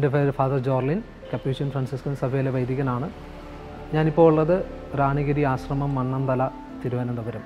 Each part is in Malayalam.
എൻ്റെ പേര് ഫാദർ ജോർലിൻ കപ്പീഷ്യൻ ഫ്രാൻസിസ്കൻ സഭയിലെ വൈദികനാണ് ഞാനിപ്പോൾ ഉള്ളത് റാണിഗിരി ആശ്രമം മണ്ണന്തല തിരുവനന്തപുരം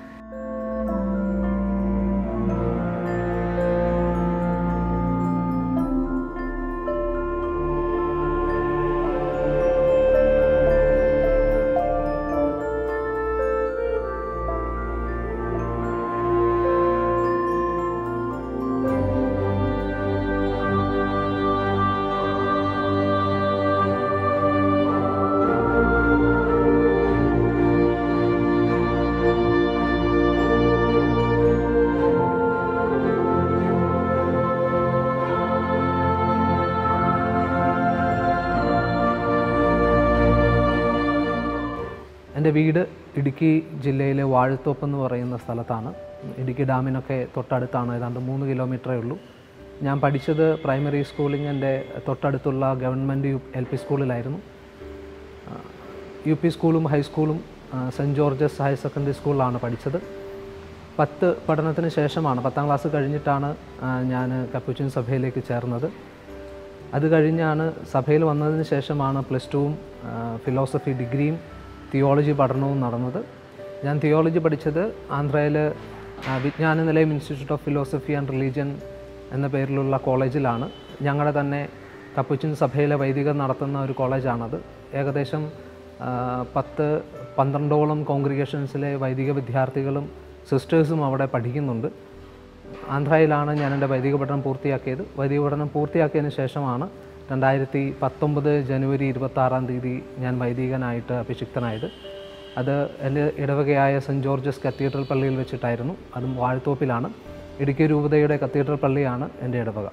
എൻ്റെ വീട് ഇടുക്കി ജില്ലയിലെ വാഴത്തോപ്പ് എന്ന് പറയുന്ന സ്ഥലത്താണ് ഇടുക്കി ഡാമിനൊക്കെ തൊട്ടടുത്താണ് ഏതാണ്ട് മൂന്ന് കിലോമീറ്ററേ ഉള്ളൂ ഞാൻ പഠിച്ചത് പ്രൈമറി സ്കൂളിംഗ് എൻ്റെ തൊട്ടടുത്തുള്ള ഗവൺമെൻറ് യു എൽ പി സ്കൂളിലായിരുന്നു യു പി സ്കൂളും ഹൈസ്കൂളും സെൻറ്റ് ജോർജസ് ഹയർ സെക്കൻഡറി സ്കൂളിലാണ് പഠിച്ചത് പത്ത് പഠനത്തിന് ശേഷമാണ് പത്താം ക്ലാസ് കഴിഞ്ഞിട്ടാണ് ഞാൻ കപ്പുച്ചിൻ സഭയിലേക്ക് ചേർന്നത് അത് കഴിഞ്ഞാണ് സഭയിൽ വന്നതിന് ശേഷമാണ് പ്ലസ് ടുവും ഫിലോസഫി ഡിഗ്രിയും തിയോളജി പഠനവും നടന്നത് ഞാൻ തിയോളജി പഠിച്ചത് ആന്ധ്രയിൽ Vijnana Nilayam institute of philosophy and religion എന്ന പേരിലുള്ള കോളേജിലാണ് ഞങ്ങളുടെ തന്നെ കപ്പുച്ചിൻ സഭയിലെ വൈദികർ നടത്തുന്ന ഒരു കോളേജാണത് ഏകദേശം ആ, പത്ത് പന്ത്രണ്ടോളം കോൺഗ്രിഗേഷൻസിലെ വൈദിക വിദ്യാർത്ഥികളും സിസ്റ്റേഴ്സും അവിടെ പഠിക്കുന്നുണ്ട് ആന്ധ്രയിലാണ് ഞാൻ എൻ്റെ വൈദിക പഠനം പൂർത്തിയാക്കിയത് വൈദിക പഠനം പൂർത്തിയാക്കിയതിന് ശേഷമാണ് രണ്ടായിരത്തി പത്തൊമ്പത് ജനുവരി ഇരുപത്താറാം തീയതി ഞാൻ വൈദികനായിട്ട് അഭിഷിക്തനായത് അത് എൻ്റെ ഇടവകയായ സെൻറ്റ് ജോർജസ് കത്തീഡ്രൽ പള്ളിയിൽ വെച്ചിട്ടായിരുന്നു അതും വാഴത്തോപ്പിലാണ് ഇടുക്കി രൂപതയുടെ കത്തീഡ്രൽ പള്ളിയാണ് എൻ്റെ ഇടവക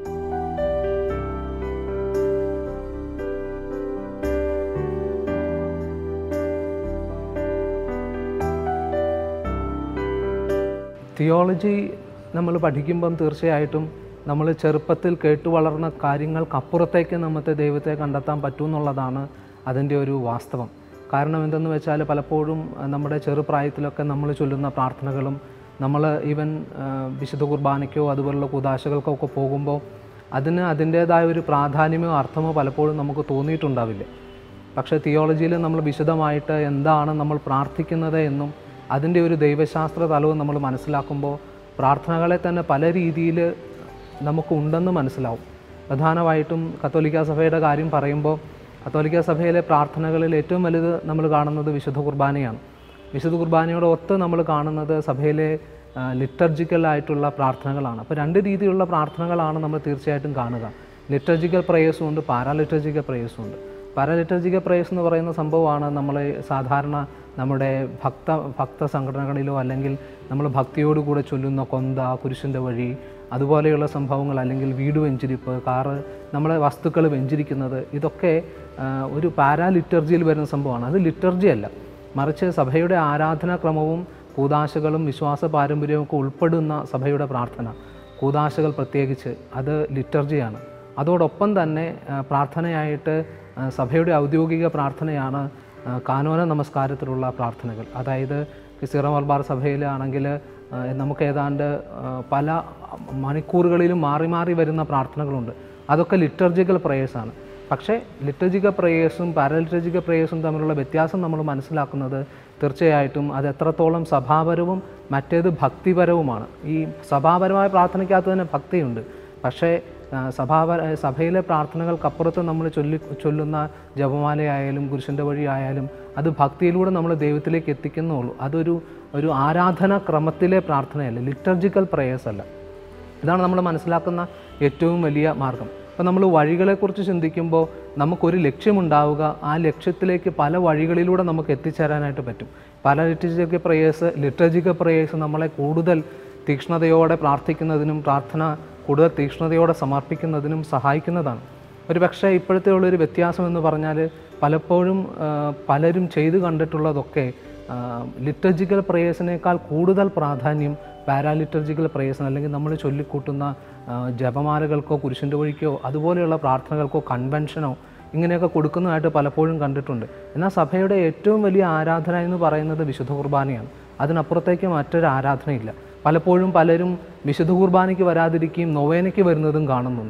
തിയോളജി നമ്മൾ പഠിക്കുമ്പം തീർച്ചയായിട്ടും നമ്മൾ ചെറുപ്പത്തിൽ കേട്ടു വളർന്ന കാര്യങ്ങൾക്കപ്പുറത്തേക്ക് നമുക്ക് ദൈവത്തെ കണ്ടെത്താൻ പറ്റും എന്നുള്ളതാണ് അതിൻ്റെ ഒരു വാസ്തവം കാരണം എന്തെന്ന് വെച്ചാൽ പലപ്പോഴും അഹ്, നമ്മുടെ ചെറുപ്രായത്തിലൊക്കെ നമ്മൾ ചൊല്ലുന്ന പ്രാർത്ഥനകളും നമ്മൾ ഈവൻ ആഹ്, വിശുദ്ധ കുർബാനയ്ക്കോ അതുപോലുള്ള കുദാശകൾക്കോ ഒക്കെ പോകുമ്പോൾ അതിന് അതിൻ്റേതായ ഒരു പ്രാധാന്യമോ അർത്ഥമോ പലപ്പോഴും നമുക്ക് തോന്നിയിട്ടുണ്ടാവില്ല പക്ഷേ തിയോളജിയിൽ നമ്മൾ വിശദമായിട്ട് എന്താണ് നമ്മൾ പ്രാർത്ഥിക്കുന്നത് എന്നും അതിൻ്റെ ഒരു ദൈവശാസ്ത്ര തലവും നമ്മൾ മനസ്സിലാക്കുമ്പോൾ പ്രാർത്ഥനകളെ തന്നെ പല രീതിയിൽ നമുക്ക് ഉണ്ടെന്ന് മനസ്സിലാവും പ്രധാനമായിട്ടും കത്തോലിക്ക സഭയുടെ കാര്യം പറയുമ്പോൾ കത്തോലിക്ക സഭയിലെ പ്രാർത്ഥനകളിൽ ഏറ്റവും വലുത് നമ്മൾ കാണുന്നത് വിശുദ്ധ കുർബാനയാണ് വിശുദ്ധ കുർബാനയോട് ഒത്ത് നമ്മൾ കാണുന്നത് സഭയിലെ ലിറ്റർജിക്കൽ ആയിട്ടുള്ള പ്രാർത്ഥനകളാണ് അപ്പോൾ രണ്ട് രീതിയിലുള്ള പ്രാർത്ഥനകളാണ് നമ്മൾ തീർച്ചയായിട്ടും കാണുക ലിറ്റർജിക്കൽ പ്രേയേഴ്സും ഉണ്ട് പാരാലിറ്റർജിക്കൽ പ്രേയേഴ്സും ഉണ്ട് പാരാലിറ്റർജിക്കൽ പ്രേയേഴ്സ് എന്ന് പറയുന്ന സംഭവമാണ് നമ്മൾ സാധാരണ നമ്മുടെ ഭക്ത ഭക്ത സംഘടനകളിലോ അല്ലെങ്കിൽ നമ്മൾ ഭക്തിയോടുകൂടെ ചൊല്ലുന്ന കൊന്ത കുരിശിൻ്റെ വഴി അതുപോലെയുള്ള സംഭവങ്ങൾ അല്ലെങ്കിൽ വീട് വെഞ്ചിരിപ്പ് കാറ് നമ്മളെ വസ്തുക്കൾ വെഞ്ചിരിക്കുന്നത് ഇതൊക്കെ ആ, ഒരു പാരാലിറ്റർജിയിൽ വരുന്ന സംഭവമാണ് അത് ലിറ്റർജി അല്ല മറിച്ച് സഭയുടെ ആരാധനാക്രമവും കൂതാശകളും വിശ്വാസ പാരമ്പര്യവും ഒക്കെ ഉൾപ്പെടുന്ന സഭയുടെ പ്രാർത്ഥന കൂതാശകൾ പ്രത്യേകിച്ച് അത് ലിറ്റർജിയാണ് അതോടൊപ്പം തന്നെ ആ, പ്രാർത്ഥനയായിട്ട് ആ, സഭയുടെ ഔദ്യോഗിക പ്രാർത്ഥനയാണ് ആ, കാനോന നമസ്കാരത്തിലുള്ള പ്രാർത്ഥനകൾ അതായത് സിറോ മലബാർ സഭയിലാണെങ്കിൽ ആ, നമുക്ക് ഏതാണ്ട് ആ, പല മണിക്കൂറുകളിലും മാറി മാറി വരുന്ന പ്രാർത്ഥനകളുണ്ട് അതൊക്കെ ലിറ്റർജിക്കൽ പ്രേയേഴ്സാണ് പക്ഷേ ലിറ്റർജിക്കൽ പ്രേയേഴ്സും പാരലിറ്റർജിക്കൽ പ്രേയേഴ്സും തമ്മിലുള്ള വ്യത്യാസം നമ്മൾ മനസ്സിലാക്കുന്നത് തീർച്ചയായിട്ടും അത് എത്രത്തോളം സഭാപരവും മറ്റേത് ഭക്തിപരവുമാണ് ഈ സഭാപരമായ പ്രാർത്ഥനയ്ക്കകത്ത് തന്നെ ഭക്തിയുണ്ട് പക്ഷേ ആ, സഭാപര സഭയിലെ പ്രാർത്ഥനകൾക്കപ്പുറത്ത് നമ്മൾ ചൊല്ലി ചൊല്ലുന്ന ജപമാലയായാലും കുരിശിൻ്റെ വഴിയായാലും അത് ഭക്തിയിലൂടെ നമ്മൾ ദൈവത്തിലേക്ക് എത്തിക്കുന്നുള്ളൂ അതൊരു ഒരു ആരാധനാ ക്രമത്തിലെ പ്രാർത്ഥനയല്ല ലിറ്റർജിക്കൽ പ്രേയേഴ്സ് അല്ല ഇതാണ് നമ്മൾ മനസ്സിലാക്കുന്ന ഏറ്റവും വലിയ മാർഗം അപ്പോൾ നമ്മൾ വഴികളെക്കുറിച്ച് ചിന്തിക്കുമ്പോൾ നമുക്കൊരു ലക്ഷ്യമുണ്ടാവുക ആ ലക്ഷ്യത്തിലേക്ക് പല വഴികളിലൂടെ നമുക്ക് എത്തിച്ചേരാനായിട്ട് പറ്റും പല ലിറ്റർജിക്കൽ പ്രേയേഴ്സ് ലിറ്റർജിക്കൽ പ്രേയേഴ്സ് നമ്മളെ കൂടുതൽ തീക്ഷ്ണതയോടെ പ്രാർത്ഥിക്കുന്നതിനും പ്രാർത്ഥന കൂടുതൽ തീക്ഷ്ണതയോടെ സമർപ്പിക്കുന്നതിനും സഹായിക്കുന്നതാണ് ഒരു പക്ഷേ ഇപ്പോഴത്തെ ഉള്ളൊരു വ്യത്യാസം എന്ന് പറഞ്ഞാൽ പലപ്പോഴും ആ, പലരും ചെയ്തു കണ്ടിട്ടുള്ളതൊക്കെ ലിറ്റർജിക്കൽ പ്രേയേഴ്സിനേക്കാൾ കൂടുതൽ പ്രാധാന്യം പാരാലിറ്റർജിക്കൽ പ്രേയേഴ്സിന് അല്ലെങ്കിൽ നമ്മൾ ചൊല്ലിക്കൂട്ടുന്ന ആ, ജപമാലകൾക്കോ കുരിശിൻ്റെ വഴിക്കോ അതുപോലെയുള്ള പ്രാർത്ഥനകൾക്കോ കൺവെൻഷനോ ഇങ്ങനെയൊക്കെ കൊടുക്കുന്നതായിട്ട് പലപ്പോഴും കണ്ടിട്ടുണ്ട് എന്നാൽ സഭയുടെ ഏറ്റവും വലിയ ആരാധന എന്ന് പറയുന്നത് വിശുദ്ധ കുർബാനയാണ് അതിനപ്പുറത്തേക്ക് മറ്റൊരു ആരാധനയില്ല പലപ്പോഴും പലരും വിശുദ്ധ കുർബാനയ്ക്ക് വരാതിരിക്കുകയും നൊവേനയ്ക്ക് വരുന്നതും കാണുന്നുണ്ട്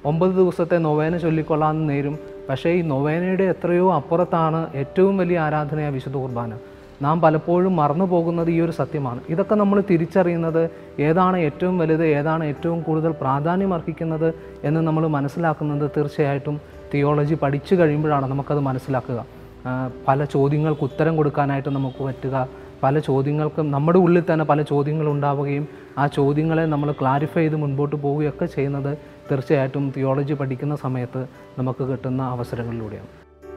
ഒമ്പത് ദിവസത്തെ നൊവേന ചൊല്ലിക്കൊള്ളാമെന്ന് നേരും പക്ഷേ ഈ നൊവേനയുടെ എത്രയോ അപ്പുറത്താണ് ഏറ്റവും വലിയ ആരാധനയായ വിശുദ്ധ കുർബാന നാം പലപ്പോഴും മറന്നു പോകുന്നത് ഈ ഒരു സത്യമാണ് ഇതൊക്കെ നമ്മൾ തിരിച്ചറിയുന്നത് ഏതാണ് ഏറ്റവും വലുത് ഏതാണ് ഏറ്റവും കൂടുതൽ പ്രാധാന്യം അർഹിക്കുന്നത് എന്ന് നമ്മൾ മനസ്സിലാക്കുന്നത് തീർച്ചയായിട്ടും തിയോളജി പഠിച്ചു കഴിയുമ്പോഴാണ് നമുക്കത് മനസ്സിലാക്കുക ആ, പല ചോദ്യങ്ങൾക്ക് ഉത്തരം കൊടുക്കാനായിട്ട് നമുക്ക് പറ്റുക പല ചോദ്യങ്ങൾക്കും നമ്മുടെ ഉള്ളിൽ തന്നെ പല ചോദ്യങ്ങൾ ഉണ്ടാവുകയും ആ ചോദ്യങ്ങളെ നമ്മൾ ക്ലാരിഫൈ ചെയ്ത് മുൻപോട്ട് പോവുകയൊക്കെ ചെയ്യുന്നത് തീർച്ചയായിട്ടും തിയോളജി പഠിക്കുന്ന സമയത്ത് നമുക്ക് കിട്ടുന്ന അവസരങ്ങളിലൂടെയാണ്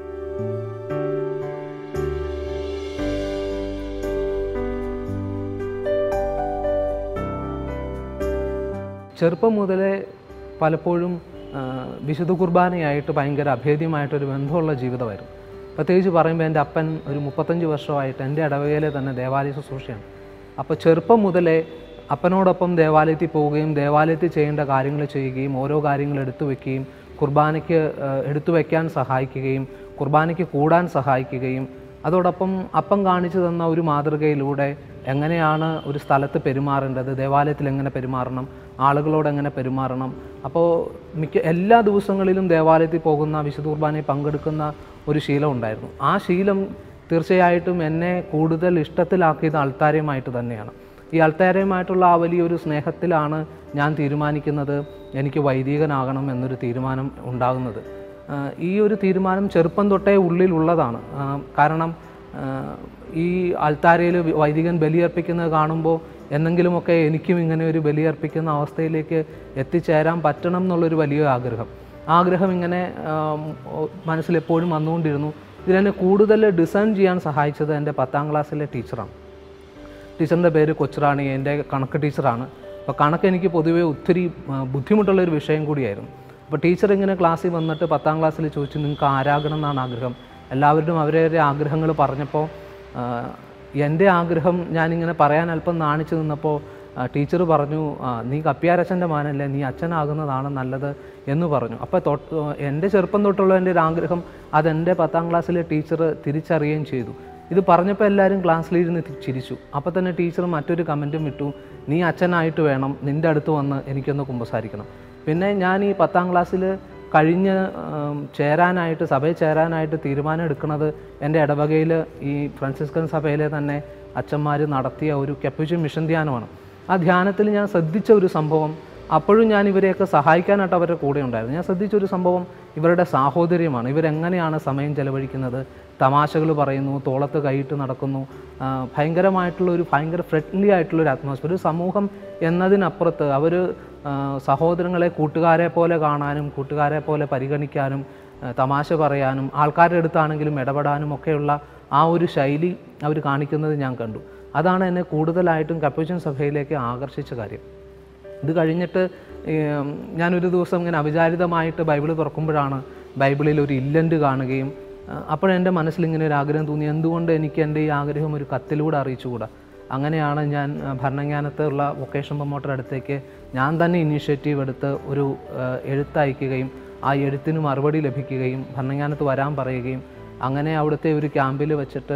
ചെറുപ്പം മുതലേ പലപ്പോഴും ആ, വിശുദ്ധ കുർബാനയായിട്ട് ഭയങ്കര അഭേദ്യമായിട്ടൊരു ബന്ധമുള്ള ജീവിതമായിരുന്നു പ്രത്യേകിച്ച് പറയുമ്പോൾ എൻ്റെ അപ്പൻ ഒരു മുപ്പത്തഞ്ച് വർഷമായിട്ട് എൻ്റെ ഇടവകയിലെ തന്നെ ദേവാലയ ശുശ്രൂഷയാണ് അപ്പോൾ ചെറുപ്പം മുതലേ അപ്പനോടൊപ്പം ദേവാലയത്തിൽ പോവുകയും ദേവാലയത്തിൽ ചെയ്യേണ്ട കാര്യങ്ങൾ ചെയ്യുകയും ഓരോ കാര്യങ്ങൾ എടുത്തു വെക്കുകയും കുർബാനയ്ക്ക് ആ, എടുത്തു വയ്ക്കാൻ സഹായിക്കുകയും കുർബാനയ്ക്ക് കൂടാൻ സഹായിക്കുകയും അതോടൊപ്പം അപ്പം കാണിച്ചു തന്ന ഒരു മാതൃകയിലൂടെ എങ്ങനെയാണ് ഒരു സ്ഥലത്ത് പെരുമാറേണ്ടത് ദേവാലയത്തിൽ എങ്ങനെ പെരുമാറണം ആളുകളോട് എങ്ങനെ പെരുമാറണം അപ്പോൾ മിക്ക എല്ലാ ദിവസങ്ങളിലും ദേവാലയത്തിൽ പോകുന്ന വിശുദ്ധ കുർബാനയിൽ പങ്കെടുക്കുന്ന ഒരു ശീലം ഉണ്ടായിരുന്നു ആ ശീലം തീർച്ചയായിട്ടും എന്നെ കൂടുതൽ ഇഷ്ടത്തിലാക്കിയത് അൾത്താരയുമായിട്ട് തന്നെയാണ് ഈ അൾത്താരയുമായിട്ടുള്ള ആ വലിയൊരു സ്നേഹത്തിലാണ് ഞാൻ തീരുമാനിക്കുന്നത് എനിക്ക് വൈദികനാകണം എന്നൊരു തീരുമാനം ഉണ്ടാകുന്നത് ആ, ഈ ഒരു തീരുമാനം ചെറുപ്പം തൊട്ടേ ഉള്ളിലുള്ളതാണ് ആ, കാരണം ആ, ഈ അൾത്താരയിൽ വൈദികൻ ബലിയർപ്പിക്കുന്നത് കാണുമ്പോൾ എന്നെങ്കിലുമൊക്കെ എനിക്കും ഇങ്ങനെ ഒരു ബലിയർപ്പിക്കുന്ന അവസ്ഥയിലേക്ക് എത്തിച്ചേരാൻ പറ്റണം എന്നുള്ളൊരു വലിയ ആഗ്രഹം ആഗ്രഹം ഇങ്ങനെ ആം, ഓ- മനസ്സിലെപ്പോഴും വന്നുകൊണ്ടിരുന്നു ഇതിലെന്നെ കൂടുതൽ ഡിസൈൻ ചെയ്യാൻ സഹായിച്ചത് എൻ്റെ പത്താം ക്ലാസ്സിലെ ടീച്ചറാണ് ടീച്ചറിൻ്റെ പേര് കൊച്ചുറാണി എൻ്റെ കണക്ക് ടീച്ചറാണ് അപ്പോൾ കണക്ക് എനിക്ക് പൊതുവേ ഒത്തിരി ആ, ബുദ്ധിമുട്ടുള്ള ഒരു വിഷയം കൂടിയായിരുന്നു അപ്പോൾ ടീച്ചർ ഇങ്ങനെ ക്ലാസ്സിൽ വന്നിട്ട് പത്താം ക്ലാസ്സിൽ ചോദിച്ചു നിങ്ങൾക്ക് ആരാകണം എന്നാണ് ആഗ്രഹം എല്ലാവരുടെയും അവരവരുടെ ആഗ്രഹങ്ങൾ പറഞ്ഞപ്പോൾ ആ, എൻ്റെ ആഗ്രഹം ഞാനിങ്ങനെ പറയാൻ അല്പം നാണിച്ചു നിന്നപ്പോൾ ടീച്ചർ പറഞ്ഞു "ആ, നീ കപ്പിയാരച്ഛൻ്റെ മാനല്ലേ നീ അച്ഛനാകുന്നതാണ് നല്ലത് എന്ന് പറഞ്ഞു അപ്പോൾ തൊട്ട് എൻ്റെ ചെറുപ്പം തൊട്ടുള്ള എൻ്റെ ഒരു ആഗ്രഹം അതെൻ്റെ പത്താം ക്ലാസ്സിലെ ടീച്ചർ തിരിച്ചറിയുകയും ചെയ്തു ഇത് പറഞ്ഞപ്പോൾ എല്ലാവരും ക്ലാസ്സിലിരുന്ന് തി- ചിരിച്ചു അപ്പോൾ തന്നെ ടീച്ചർ മറ്റൊരു കമൻറ്റും ഇട്ടു നീ അച്ഛനായിട്ട് വേണം നിൻ്റെ അടുത്ത് വന്ന് എനിക്കൊന്ന് കുമ്പസാരിക്കണം പിന്നെ ഞാൻ ഈ പത്താം ക്ലാസ്സിൽ കഴിഞ്ഞ് ആം, ചേരാനായിട്ട് സഭയിൽ ചേരാനായിട്ട് തീരുമാനം എടുക്കുന്നത് എൻ്റെ ഇടവകയിൽ ഈ ഫ്രാൻസിസ്കൻ സഭയിലെ തന്നെ അച്ഛന്മാർ നടത്തിയ ഒരു കെപ്പുച്ചിൻ മിഷൻ ധ്യാനമാണ് ആ ധ്യാനത്തിൽ ഞാൻ ശ്രദ്ധിച്ച ഒരു സംഭവം അപ്പോഴും ഞാൻ ഇവരെയൊക്കെ സഹായിക്കാനായിട്ട് അവരുടെ കൂടെ ഉണ്ടായിരുന്നു ഞാൻ ശ്രദ്ധിച്ച ഒരു സംഭവം ഇവരുടെ സാഹോദര്യമാണ് ഇവരെങ്ങനെയാണ് സമയം ചെലവഴിക്കുന്നത് തമാശകൾ പറയുന്നു തോളത്ത് കൈയിട്ട് നടക്കുന്നു ആ, ഭയങ്കരമായിട്ടുള്ള ഒരു ഭയങ്കര ഫ്രണ്ട്ലി ആയിട്ടുള്ള ഒരു അറ്റ്മോസ്ഫിയർ ഒരു സമൂഹം എന്നതിനപ്പുറത്ത് അവർ സഹോദരങ്ങളെ കൂട്ടുകാരെ പോലെ കാണാനും കൂട്ടുകാരെ പോലെ പരിഗണിക്കാനും ആ, തമാശ പറയാനും ആൾക്കാരുടെ അടുത്താണെങ്കിലും ഇടപെടാനും ഒക്കെയുള്ള ആ ഒരു ശൈലി അവർ കാണിക്കുന്നത് ഞാൻ കണ്ടു അതാണ് എന്നെ കൂടുതലായിട്ടും കപ്പൂച്ചൻ സഭയിലേക്ക് ആകർഷിച്ച കാര്യം ഇത് കഴിഞ്ഞിട്ട് ഏം, ഞാനൊരു ദിവസം ഇങ്ങനെ അവിചാരിതമായിട്ട് ബൈബിൾ തുറക്കുമ്പോഴാണ് ബൈബിളിൽ ഒരു ഇല്ലൻ്റ് കാണുകയും അപ്പോഴെൻ്റെ മനസ്സിൽ ഇങ്ങനെ ഒരു ആഗ്രഹം തോന്നി എന്തുകൊണ്ട് എനിക്ക് എൻ്റെ ഈ ആഗ്രഹം ഒരു കത്തിലൂടെ അറിയിച്ചുകൂടാ അങ്ങനെയാണ് ഞാൻ ആ, ഭരണങ്ങാനത്തുള്ള വൊക്കേഷൻ പ്രൊമോട്ടർ അടുത്തേക്ക് ഞാൻ തന്നെ ഇനീഷ്യേറ്റീവ് എടുത്ത് ഒരു ആ, എഴുത്തയക്കുകയും ആ എഴുത്തിന് മറുപടി ലഭിക്കുകയും ഭരണങ്ങാനത്ത് വരാൻ പറയുകയും അങ്ങനെ അവിടുത്തെ ഒരു ക്യാമ്പിൽ വെച്ചിട്ട്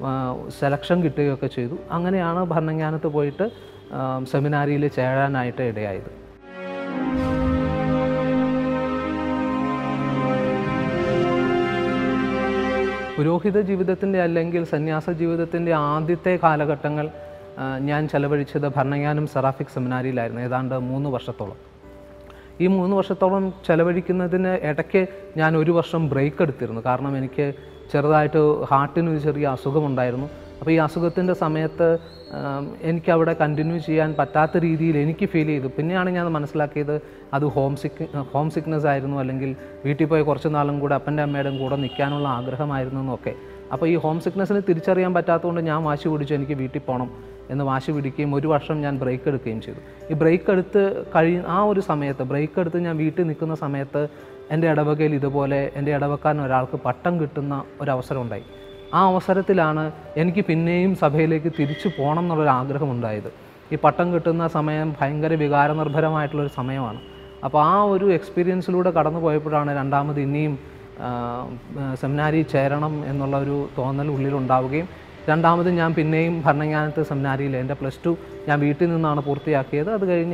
സെലക്ഷൻ കിട്ടുകയൊക്കെ ചെയ്തു അങ്ങനെയാണ് ഭരണങ്ങാനത്ത് പോയിട്ട് സെമിനാരിയിൽ ചേരാനായിട്ട് ഇടയായത് പുരോഹിത ജീവിതത്തിൻ്റെ അല്ലെങ്കിൽ സന്യാസ ജീവിതത്തിൻ്റെ ആദ്യത്തെ കാലഘട്ടങ്ങൾ ആ, ഞാൻ ചെലവഴിച്ചത് ഭരണങ്ങാനം സെറാഫിക് സെമിനാരിയിലായിരുന്നു ഏതാണ്ട് മൂന്ന് വർഷത്തോളം ഈ മൂന്ന് വർഷത്തോളം ചെലവഴിക്കുന്നതിന് ഇടയ്ക്ക് ഞാൻ ഒരു വർഷം ബ്രേക്ക് എടുത്തിരുന്നു കാരണം എനിക്ക് ചെറുതായിട്ട് ഹാർട്ടിന് ഒരു ചെറിയ അസുഖമുണ്ടായിരുന്നു അപ്പോൾ ഈ അസുഖത്തിൻ്റെ സമയത്ത് ആം, എനിക്കവിടെ കണ്ടിന്യൂ ചെയ്യാൻ പറ്റാത്ത രീതിയിൽ എനിക്ക് ഫീൽ ചെയ്തു പിന്നെയാണ് ഞാൻ മനസ്സിലാക്കിയത് അത് ഹോം സിക്ക് ഹോം സിക്നെസ് ആയിരുന്നു അല്ലെങ്കിൽ വീട്ടിൽ പോയി കുറച്ച് നാളും കൂടെ അപ്പൻ്റെ അമ്മയുടെയും കൂടെ നിൽക്കാനുള്ള ആഗ്രഹമായിരുന്നു എന്നൊക്കെ അപ്പോൾ ഈ ഹോം സിക്നെസ്സിന് തിരിച്ചറിയാൻ പറ്റാത്തതുകൊണ്ട് ഞാൻ വാശി പിടിച്ചു എനിക്ക് വീട്ടിൽ പോകണം എന്ന് വാശി പിടിക്കുകയും ഒരു വർഷം ഞാൻ ബ്രേക്ക് എടുക്കുകയും ചെയ്തു ഈ ബ്രേക്ക് എടുത്ത് കഴി ആ ഒരു സമയത്ത് ബ്രേക്ക് എടുത്ത് ഞാൻ വീട്ടിൽ നിൽക്കുന്ന സമയത്ത് എൻ്റെ ഇടവകയിൽ ഇതുപോലെ എൻ്റെ ഇടവക്കാരൻ ഒരാൾക്ക് പട്ടം കിട്ടുന്ന ഒരവസരം ഉണ്ടായി ആ അവസരത്തിലാണ് എനിക്ക് പിന്നെയും സഭയിലേക്ക് തിരിച്ചു പോകണം എന്നുള്ളൊരു ആഗ്രഹം ഉണ്ടായത് ഈ പട്ടം കിട്ടുന്ന സമയം ഭയങ്കര വികാരനിർഭരമായിട്ടുള്ളൊരു സമയമാണ് അപ്പോൾ ആ ഒരു എക്സ്പീരിയൻസിലൂടെ കടന്നു പോയപ്പോഴാണ് രണ്ടാമത് ഇനിയും ആ, സെമിനാരി ചേരണം എന്നുള്ള ഒരു തോന്നൽ ഉള്ളിലുണ്ടാവുകയും രണ്ടാമത് ഞാൻ പിന്നെയും ഭരണജ്ഞാനത്ത് സെമിനാരിയിൽ എൻ്റെ പ്ലസ് ടു ഞാൻ വീട്ടിൽ നിന്നാണ് പൂർത്തിയാക്കിയത് അത് കഴിഞ്ഞ്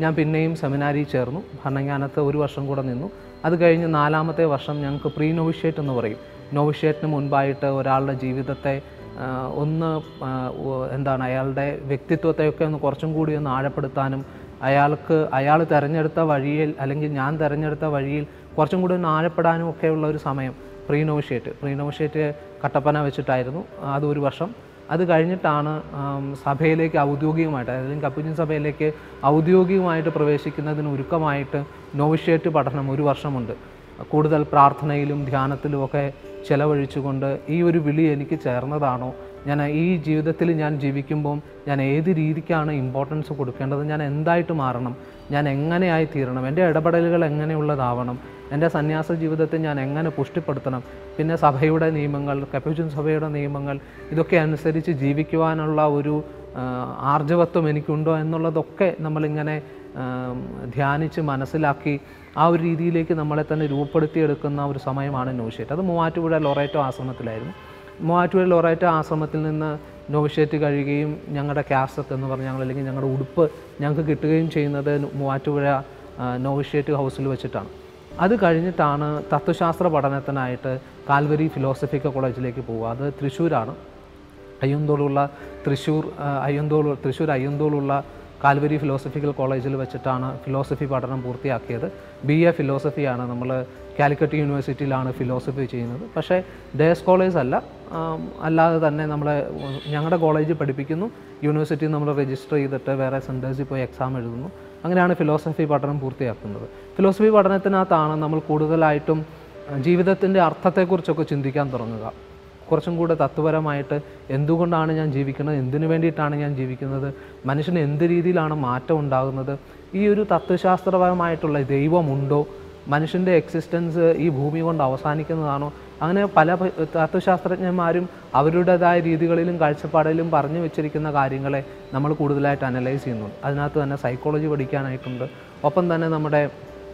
ഞാൻ പിന്നെയും സെമിനാരിയിൽ ചേർന്നു ഭരണജ്ഞാനത്ത് ഒരു വർഷം കൂടെ നിന്നു അത് കഴിഞ്ഞ് നാലാമത്തെ വർഷം ഞങ്ങൾക്ക് പ്രീ നോവിഷ്യേറ്റ് എന്ന് പറയും നോവിഷ്യേറ്റിന് മുൻപായിട്ട് ഒരാളുടെ ജീവിതത്തെ ആ, ഒന്ന് ആ, ഉ- എന്താണ് അയാളുടെ വ്യക്തിത്വത്തെയൊക്കെ ഒന്ന് കുറച്ചും കൂടി ഒന്ന് ആഴപ്പെടുത്താനും അയാൾക്ക് അയാൾ തിരഞ്ഞെടുത്ത വഴിയിൽ അല്ലെങ്കിൽ ഞാൻ തിരഞ്ഞെടുത്ത വഴിയിൽ കുറച്ചും കൂടി ഒന്ന് ആഴപ്പെടാനും ഒക്കെയുള്ള ഒരു സമയം pre novitiate pre novitiate Kattappana വെച്ചിട്ടായിരുന്നു അത് ഒരു വർഷം അത് കഴിഞ്ഞിട്ടാണ് ആം, സഭയിലേക്ക് ഔദ്യോഗികമായിട്ട് അല്ലെങ്കിൽ കപ്പുജിൻ സഭയിലേക്ക് ഔദ്യോഗികമായിട്ട് പ്രവേശിക്കുന്നതിന് ഒരുക്കമായിട്ട് നോവിഷ്യേറ്റ് പഠനം ഒരു വർഷമുണ്ട് കൂടുതൽ പ്രാർത്ഥനയിലും ധ്യാനത്തിലും ഒക്കെ ചെലവഴിച്ചുകൊണ്ട് ഈ ഒരു വിളി എനിക്ക് ചേർന്നതാണോ ഞാൻ ഈ ജീവിതത്തിൽ ഞാൻ ജീവിക്കുമ്പം ഞാൻ ഏത് രീതിക്കാണ് ഇമ്പോർട്ടൻസ് കൊടുക്കേണ്ടത് ഞാൻ എന്തായിട്ട് മാറണം ഞാൻ എങ്ങനെയായി തീരണം എൻ്റെ ഇടപെടലുകൾ എങ്ങനെയുള്ളതാവണം എൻ്റെ സന്യാസ ജീവിതത്തെ ഞാൻ എങ്ങനെ പുഷ്ടിപ്പെടുത്തണം പിന്നെ സഭയുടെ നിയമങ്ങൾ കപ്പുജിൻ സഭയുടെ നിയമങ്ങൾ ഇതൊക്കെ അനുസരിച്ച് ജീവിക്കുവാനുള്ള ഒരു ആ, ആർജവത്വം എനിക്കുണ്ടോ എന്നുള്ളതൊക്കെ നമ്മളിങ്ങനെ ആം, ധ്യാനിച്ച് മനസ്സിലാക്കി ആ ഒരു രീതിയിലേക്ക് നമ്മളെ തന്നെ രൂപപ്പെടുത്തിയെടുക്കുന്ന ഒരു സമയമാണ് നോവിഷ്യേറ്റ് അത് മൂവാറ്റുപുഴ ലൊറേറ്റോ ആശ്രമത്തിലായിരുന്നു മൂവാറ്റുപുഴ ലൊറേറ്റോ ആശ്രമത്തിൽ നിന്ന് നോവിഷ്യേറ്റ് കഴിയുകയും ഞങ്ങളുടെ കാസറ്റ് എന്ന് പറഞ്ഞ ഞങ്ങൾ അല്ലെങ്കിൽ ഞങ്ങളുടെ ഉടുപ്പ് ഞങ്ങൾക്ക് കിട്ടുകയും ചെയ്യുന്നത് മൂവാറ്റുപുഴ ആ, നോവിഷ്യേറ്റ് ഹൗസിൽ വെച്ചിട്ടാണ് അത് കഴിഞ്ഞിട്ടാണ് തത്വശാസ്ത്ര പഠനത്തിനായിട്ട് കാൽവരി ഫിലോസഫിക്കൽ കോളേജിലേക്ക് പോവുക അത് തൃശ്ശൂരാണ് അയ്യന്തോളുള്ള തൃശ്ശൂർ ആ, അയ്യന്തോൾ തൃശ്ശൂർ അയ്യന്തോളുള്ള കാൽവരി ഫിലോസഫിക്കൽ കോളേജിൽ വെച്ചിട്ടാണ് ഫിലോസഫി പഠനം പൂർത്തിയാക്കിയത് ബി എ ഫിലോസഫിയാണ് നമ്മൾ കാലിക്കറ്റ് യൂണിവേഴ്സിറ്റിയിലാണ് ഫിലോസഫി ചെയ്യുന്നത് പക്ഷേ ഡേസ് കോളേജ് അല്ല ആം, അല്ലാതെ തന്നെ നമ്മളെ ഉം, ഞങ്ങളുടെ കോളേജിൽ പഠിപ്പിക്കുന്നു യൂണിവേഴ്സിറ്റി നമ്മൾ രജിസ്റ്റർ ചെയ്തിട്ട് വേറെ സെൻറ്റേഴ്സിൽ പോയി എക്സാം എഴുതുന്നു അങ്ങനെയാണ് ഫിലോസഫി പഠനം പൂർത്തിയാക്കുന്നത് ഫിലോസഫി പഠനത്തിനകത്താണ് നമ്മൾ കൂടുതലായിട്ടും ജീവിതത്തിൻ്റെ അർത്ഥത്തെക്കുറിച്ചൊക്കെ ചിന്തിക്കാൻ തുടങ്ങുക കുറച്ചും കൂടെ തത്വപരമായിട്ട് എന്തുകൊണ്ടാണ് ഞാൻ ജീവിക്കുന്നത് എന്തിനു വേണ്ടിയിട്ടാണ് ഞാൻ ജീവിക്കുന്നത് മനുഷ്യന് എന്ത് രീതിയിലാണ് മാറ്റം ഉണ്ടാകുന്നത് ഈ ഒരു തത്വശാസ്ത്രപരമായിട്ടുള്ള ദൈവമുണ്ടോ മനുഷ്യൻ്റെ എക്സിസ്റ്റൻസ് ഈ ഭൂമി കൊണ്ട് അവസാനിക്കുന്നതാണോ അങ്ങനെ പല പ- തത്വശാസ്ത്രജ്ഞന്മാരും അവരുടേതായ രീതികളിലും കാഴ്ചപ്പാടിലും പറഞ്ഞു വെച്ചിരിക്കുന്ന കാര്യങ്ങളെ നമ്മൾ കൂടുതലായിട്ട് അനലൈസ് ചെയ്യുന്നുണ്ട് അതിനകത്ത് തന്നെ സൈക്കോളജി പഠിക്കാനായിട്ടുണ്ട് ഒപ്പം തന്നെ നമ്മുടെ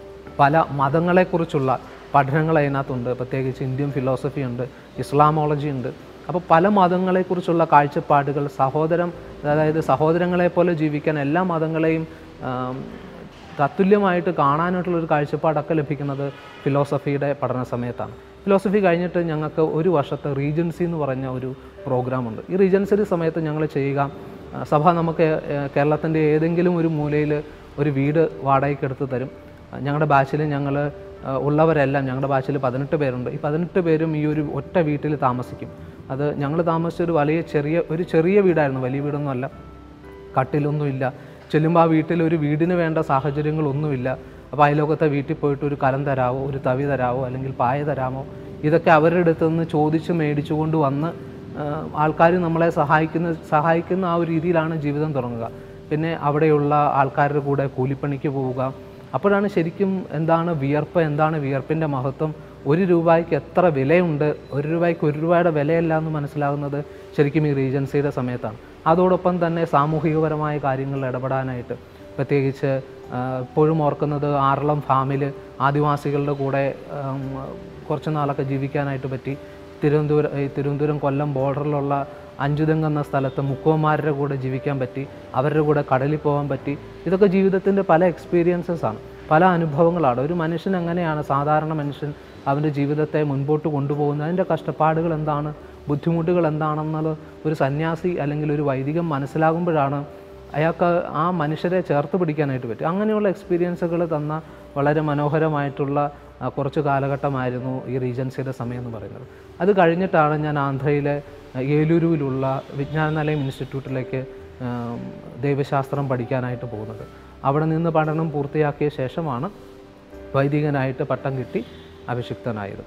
പല മതങ്ങളെക്കുറിച്ചുള്ള പഠനങ്ങൾ അതിനകത്തുണ്ട് പ്രത്യേകിച്ച് ഇന്ത്യൻ ഫിലോസഫി ഉണ്ട് ഇസ്ലാമോളജി ഉണ്ട് അപ്പോൾ പല മതങ്ങളെക്കുറിച്ചുള്ള കാഴ്ചപ്പാടുകൾ സഹോദരം അതായത് സഹോദരങ്ങളെ പോലെ ജീവിക്കാൻ എല്ലാ മതങ്ങളെയും ആം, തത്തുല്യമായിട്ട് കാണാനായിട്ടുള്ളൊരു കാഴ്ചപ്പാടൊക്കെ ലഭിക്കുന്നത് ഫിലോസഫിയുടെ പഠന സമയത്താണ് ഫിലോസഫി കഴിഞ്ഞിട്ട് ഞങ്ങൾക്ക് ഒരു വർഷത്തെ റീജൻസി എന്ന് പറഞ്ഞ ഒരു പ്രോഗ്രാമുണ്ട് ഈ റീജൻസി സമയത്ത് ഞങ്ങൾ ചെയ്യുക ആ, സഭ നമുക്ക് കേരളത്തിൻ്റെ ഏതെങ്കിലും ഒരു മൂലയിൽ ഒരു വീട് വാടകയ്ക്ക് എടുത്ത് തരും ഞങ്ങളുടെ ബാച്ചിൽ ഞങ്ങൾ ഉള്ളവരെല്ലാം ഞങ്ങളുടെ ബാച്ചിൽ പതിനെട്ട് പേരുണ്ട് ഈ പതിനെട്ട് പേരും ഈ ഒരു ഒറ്റ വീട്ടിൽ താമസിക്കും അത് ഞങ്ങൾ താമസിച്ച ഒരു വലിയ ചെറിയ ഒരു ചെറിയ വീടായിരുന്നു വലിയ വീടൊന്നുമല്ല കട്ടിലൊന്നുമില്ല ചെല്ലുമ്പോൾ ആ വീട്ടിൽ ഒരു വീടിന് വേണ്ട സാഹചര്യങ്ങളൊന്നുമില്ല അപ്പോൾ അയലോകത്തെ വീട്ടിൽ പോയിട്ട് ഒരു കലം തരാവോ ഒരു തവി തരാവോ അല്ലെങ്കിൽ പായ തരാമോ ഇതൊക്കെ അവരുടെ അടുത്ത് നിന്ന് ചോദിച്ച് മേടിച്ചുകൊണ്ട് വന്ന് ആൾക്കാർ നമ്മളെ സഹായിക്കുന്ന സഹായിക്കുന്ന ആ ഒരു രീതിയിലാണ് ജീവിതം തുടങ്ങുക പിന്നെ അവിടെയുള്ള ആൾക്കാരുടെ കൂടെ കൂലിപ്പണിക്ക് പോവുക അപ്പോഴാണ് ശരിക്കും എന്താണ് വിയർപ്പ് എന്താണ് വിയർപ്പിൻ്റെ മഹത്വം ഒരു രൂപയ്ക്ക് എത്ര വിലയുണ്ട് ഒരു രൂപയ്ക്ക് ഒരു രൂപയുടെ വിലയല്ല എന്ന് മനസ്സിലാകുന്നത് ശരിക്കും ഈ റീജൻസിയുടെ സമയത്താണ് അതോടൊപ്പം തന്നെ സാമൂഹികപരമായ കാര്യങ്ങളിൽ ഇടപെടാനായിട്ട് പ്രത്യേകിച്ച് ആ, ഇപ്പോഴും ഓർക്കുന്നത് ആറളം ഫാമിൽ ആദിവാസികളുടെ കൂടെ ആം, കുറച്ച് നാളൊക്കെ ജീവിക്കാനായിട്ട് പറ്റി തിരുവനന്തപുരം ഈ തിരുവനന്തപുരം കൊല്ലം ബോർഡറിലുള്ള അഞ്ചുതെങ്ങ് എന്ന സ്ഥലത്ത് മുക്കുവന്മാരുടെ കൂടെ ജീവിക്കാൻ പറ്റി അവരുടെ കൂടെ കടലിൽ പോകാൻ പറ്റി ഇതൊക്കെ ജീവിതത്തിൻ്റെ പല എക്സ്പീരിയൻസസ് ആണ് പല അനുഭവങ്ങളാണ് ഒരു മനുഷ്യൻ എങ്ങനെയാണ് സാധാരണ മനുഷ്യൻ അവൻ്റെ ജീവിതത്തെ മുൻപോട്ട് കൊണ്ടുപോകുന്നത് അതിൻ്റെ കഷ്ടപ്പാടുകൾ എന്താണ് ബുദ്ധിമുട്ടുകൾ എന്താണെന്നുള്ള ഒരു സന്യാസി അല്ലെങ്കിൽ ഒരു വൈദികം മനസ്സിലാകുമ്പോഴാണ് അയാൾക്ക് ആ മനുഷ്യരെ ചേർത്ത് പിടിക്കാനായിട്ട് പറ്റും അങ്ങനെയുള്ള എക്സ്പീരിയൻസുകൾ തന്ന വളരെ മനോഹരമായിട്ടുള്ള ആ, കുറച്ച് കാലഘട്ടമായിരുന്നു ഈ റീജൻസിയുടെ സമയം എന്ന് പറയുന്നത് അത് കഴിഞ്ഞിട്ടാണ് ഞാൻ ആന്ധ്രയിലെ ആ, ഏലൂരുവിലുള്ള വിജ്ഞാന നിലയം ഇൻസ്റ്റിറ്റ്യൂട്ടിലേക്ക് ആ, ദൈവശാസ്ത്രം പഠിക്കാനായിട്ട് പോകുന്നത് അവിടെ നിന്ന് പഠനം പൂർത്തിയാക്കിയ ശേഷമാണ് വൈദികനായിട്ട് പട്ടം കിട്ടി അഭിഷിക്തനായത്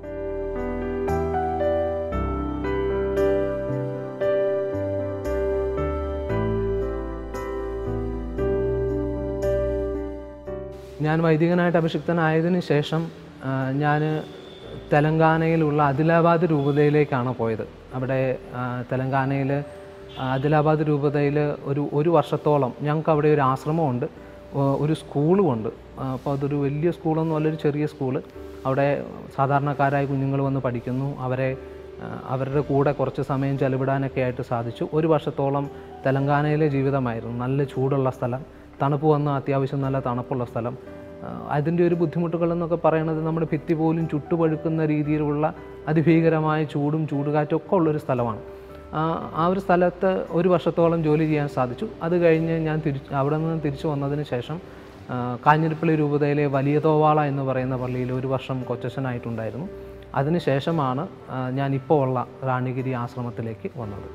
ഞാൻ വൈദികനായിട്ട് അഭിഷിക്തനായതിനു ശേഷം ഞാൻ തെലങ്കാനയിലുള്ള ആദിലാബാദ് രൂപതയിലേക്കാണ് പോയത് അവിടെ തെലങ്കാനയിൽ ആദിലാബാദ് രൂപതയിൽ ഒരു ഒരു വർഷത്തോളം ഞങ്ങൾക്ക് അവിടെ ഒരു ആശ്രമമുണ്ട് ഒ- ഒരു സ്കൂളുമുണ്ട് അപ്പോൾ അതൊരു വലിയ സ്കൂളൊന്നും അല്ല ഒരു ചെറിയ സ്കൂള് അവിടെ സാധാരണക്കാരായ കുഞ്ഞുങ്ങൾ വന്ന് പഠിക്കുന്നു അവരെ ആ, അവരുടെ കൂടെ കുറച്ച് സമയം ചെലവിടാനൊക്കെ ആയിട്ട് സാധിച്ചു ഒരു വർഷത്തോളം തെലങ്കാനയിലെ ജീവിതമായിരുന്നു നല്ല ചൂടുള്ള സ്ഥലം തണുപ്പ് വന്ന അത്യാവശ്യം നല്ല തണുപ്പുള്ള സ്ഥലം ആ, അതിൻ്റെ ഒരു ബുദ്ധിമുട്ടുകൾ എന്നൊക്കെ പറയുന്നത് നമ്മുടെ ഭിത്തി പോലും ചുട്ടുപഴുക്കുന്ന രീതിയിലുള്ള അതിഭീകരമായ ചൂടും ചൂടുകാറ്റും ഒക്കെ ഉള്ളൊരു സ്ഥലമാണ് ആ ആ ഒരു സ്ഥലത്ത് ഒരു വർഷത്തോളം ജോലി ചെയ്യാൻ സാധിച്ചു അത് കഴിഞ്ഞ് ഞാൻ തിരിച്ച് അവിടെ നിന്ന് തിരിച്ചു വന്നതിന് ശേഷം ആ, കാഞ്ഞിരപ്പള്ളി രൂപതയിലെ വലിയ തോവാള എന്ന് പറയുന്ന പള്ളിയിൽ ഒരു വർഷം കൊച്ചച്ഛനായിട്ടുണ്ടായിരുന്നു അതിനുശേഷമാണ് ആ, ഞാൻ ഇപ്പോൾ ഉള്ള റാണിഗിരി ആശ്രമത്തിലേക്ക് വന്നത്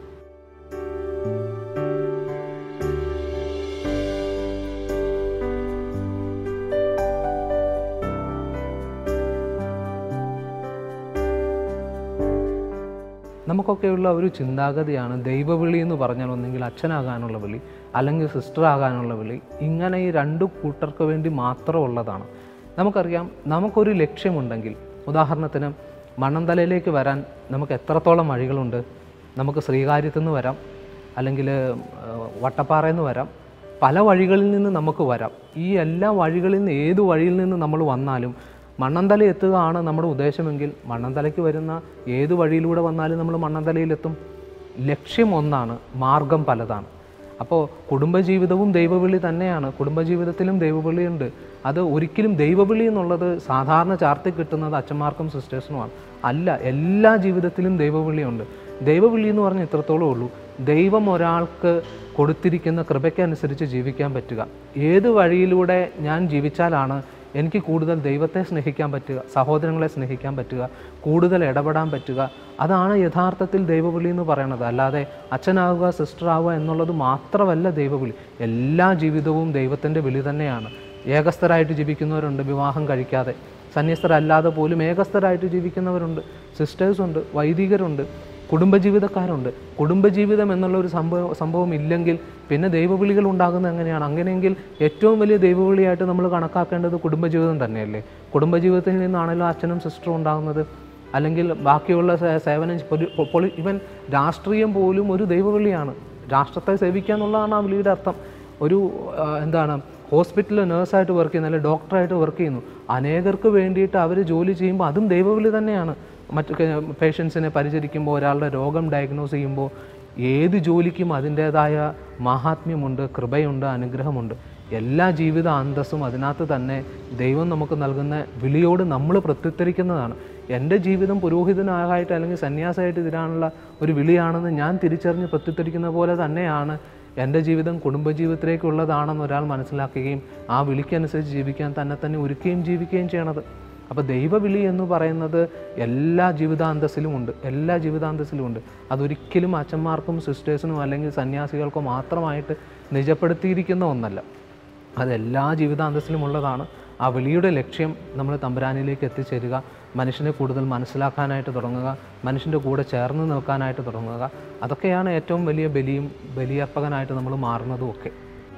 നമുക്കൊക്കെയുള്ള ഒരു ചിന്താഗതിയാണ് ദൈവവിളി എന്ന് പറഞ്ഞാൽ ഒന്നെങ്കിൽ അച്ഛനാകാനുള്ള വിളി അല്ലെങ്കിൽ സിസ്റ്റർ ആകാനുള്ള വിളി ഇങ്ങനെ ഈ രണ്ട് കൂട്ടർക്ക് വേണ്ടി മാത്രമുള്ളതാണ് നമുക്കറിയാം നമുക്കൊരു ലക്ഷ്യമുണ്ടെങ്കിൽ ഉദാഹരണത്തിന് മണ്ണന്തലയിലേക്ക് വരാൻ നമുക്ക് എത്രത്തോളം വഴികളുണ്ട് നമുക്ക് ശ്രീകാര്യത്തു നിന്ന് വരാം അല്ലെങ്കിൽ വട്ടപ്പാറയിൽ നിന്ന് വരാം പല വഴികളിൽ നിന്ന് നമുക്ക് വരാം ഈ എല്ലാ വഴികളിൽ നിന്ന് ഏത് വഴിയിൽ നിന്ന് നമ്മൾ വന്നാലും മണ്ണന്തല എത്തുകയാണ് നമ്മുടെ ഉദ്ദേശമെങ്കിൽ മണ്ണന്തലയ്ക്ക് വരുന്ന ഏത് വഴിയിലൂടെ വന്നാലും നമ്മൾ മണ്ണന്തലയിലെത്തും ലക്ഷ്യം ഒന്നാണ് മാർഗം പലതാണ് അപ്പോൾ കുടുംബജീവിതവും ദൈവവിളി തന്നെയാണ് കുടുംബജീവിതത്തിലും ദൈവവിളിയുണ്ട് അത് ഒരിക്കലും ദൈവവിളി എന്നുള്ളത് സാധാരണ ചാർത്തി കിട്ടുന്നത് അച്ഛന്മാർക്കും സിസ്റ്റേഴ്സിനുമാണ് അല്ല എല്ലാ ജീവിതത്തിലും ദൈവവിളിയുണ്ട് ദൈവവിളി എന്ന് പറഞ്ഞാൽ ഇത്രത്തോളം ഉള്ളൂ ദൈവം ഒരാൾക്ക് കൊടുത്തിരിക്കുന്ന കൃപയ്ക്കനുസരിച്ച് ജീവിക്കാൻ പറ്റുക ഏത് വഴിയിലൂടെ ഞാൻ ജീവിച്ചാലാണ് എനിക്ക് കൂടുതൽ ദൈവത്തെ സ്നേഹിക്കാൻ പറ്റുക സഹോദരങ്ങളെ സ്നേഹിക്കാൻ പറ്റുക കൂടുതൽ ഇടപെടാൻ പറ്റുക അതാണ് യഥാർത്ഥത്തിൽ ദൈവവിളി എന്ന് പറയുന്നത് അല്ലാതെ അച്ഛനാവുക സിസ്റ്റർ ആവുക എന്നുള്ളത് മാത്രമല്ല ദൈവവിളി എല്ലാ ജീവിതവും ദൈവത്തിൻ്റെ വിളി തന്നെയാണ് ഏകസ്ഥരായിട്ട് ജീവിക്കുന്നവരുണ്ട് വിവാഹം കഴിക്കാതെ സന്യസ്തരല്ലാതെ പോലും ഏകസ്ഥരായിട്ട് ജീവിക്കുന്നവരുണ്ട് സിസ്റ്റേഴ്സ് ഉണ്ട് വൈദികരുണ്ട് കുടുംബജീവിതക്കാരുണ്ട് കുടുംബജീവിതം എന്നുള്ള ഒരു സംഭവം സംഭവം ഇല്ലെങ്കിൽ പിന്നെ ദൈവവിളികൾ ഉണ്ടാകുന്നത് എങ്ങനെയാണ് അങ്ങനെയെങ്കിൽ ഏറ്റവും വലിയ ദൈവവിളിയായിട്ട് നമ്മൾ കണക്കാക്കേണ്ടത് കുടുംബജീവിതം തന്നെയല്ലേ കുടുംബജീവിതത്തിൽ നിന്നാണല്ലോ അച്ഛനും സിസ്റ്ററും ഉണ്ടാകുന്നത് അല്ലെങ്കിൽ ബാക്കിയുള്ള സേ- സേവനം പൊലി- പൊളി- ഇവൻ രാഷ്ട്രീയം പോലും ഒരു ദൈവവിളിയാണ് രാഷ്ട്രത്തെ സേവിക്കുക എന്നുള്ളതാണ് ആ വിളിയുടെ അർത്ഥം ഒരു ആ, എന്താണ് ഹോസ്പിറ്റലിൽ നേഴ്സായിട്ട് വർക്ക് ചെയ്യുന്നു അല്ലെങ്കിൽ ഡോക്ടറായിട്ട് വർക്ക് ചെയ്യുന്നു അനേകർക്ക് വേണ്ടിയിട്ട് അവർ ജോലി ചെയ്യുമ്പോൾ അതും ദൈവവിളി തന്നെയാണ് മറ്റു പേഷ്യൻസിനെ പരിചരിക്കുമ്പോൾ ഒരാളുടെ രോഗം ഡയഗ്നോസ് ചെയ്യുമ്പോൾ ഏത് ജോലിക്കും അതിൻ്റേതായ മഹാത്മ്യമുണ്ട് കൃപയുണ്ട് അനുഗ്രഹമുണ്ട് എല്ലാ ജീവിത അന്തസ്സും അതിനകത്ത് തന്നെ ദൈവം നമുക്ക് നൽകുന്ന വിളിയോട് നമ്മൾ പ്രത്യുത്തരിക്കുന്നതാണ് എൻ്റെ ജീവിതം പുരോഹിതനാകായിട്ട് അല്ലെങ്കിൽ സന്യാസമായിട്ട് ഇതിനാനുള്ള ഒരു വിളിയാണെന്ന് ഞാൻ തിരിച്ചറിഞ്ഞ് പ്രത്യുത്തരിക്കുന്ന പോലെ തന്നെയാണ് എൻ്റെ ജീവിതം കുടുംബജീവിതത്തിലേക്കുള്ളതാണെന്ന് ഒരാൾ മനസ്സിലാക്കുകയും ആ വിളിക്കനുസരിച്ച് ജീവിക്കാൻ തന്നെ തന്നെ ഒരുക്കുകയും ജീവിക്കുകയും ചെയ്യണത് അപ്പോൾ ദൈവവിളി എന്ന് പറയുന്നത് എല്ലാ ജീവിതാന്തസ്സിലും ഉണ്ട് എല്ലാ ജീവിതാന്തസ്സിലും ഉണ്ട് അതൊരിക്കലും അച്ഛന്മാർക്കും സിസ്റ്റേഴ്സിനും അല്ലെങ്കിൽ സന്യാസികൾക്കോ മാത്രമായിട്ട് നിജപ്പെടുത്തിയിരിക്കുന്ന ഒന്നല്ല അതെല്ലാ ജീവിതാന്തസ്സിലും ഉള്ളതാണ് ആ വിളിയുടെ ലക്ഷ്യം നമ്മൾ തമ്പുരാനിലേക്ക് എത്തിച്ചേരുക മനുഷ്യനെ കൂടുതൽ മനസ്സിലാക്കാനായിട്ട് തുടങ്ങുക മനുഷ്യൻ്റെ കൂടെ ചേർന്ന് നിൽക്കാനായിട്ട് തുടങ്ങുക അതൊക്കെയാണ് ഏറ്റവും വലിയ ബലിയും ബലിയർപ്പകനായിട്ട് നമ്മൾ മാറുന്നതും ഒക്കെ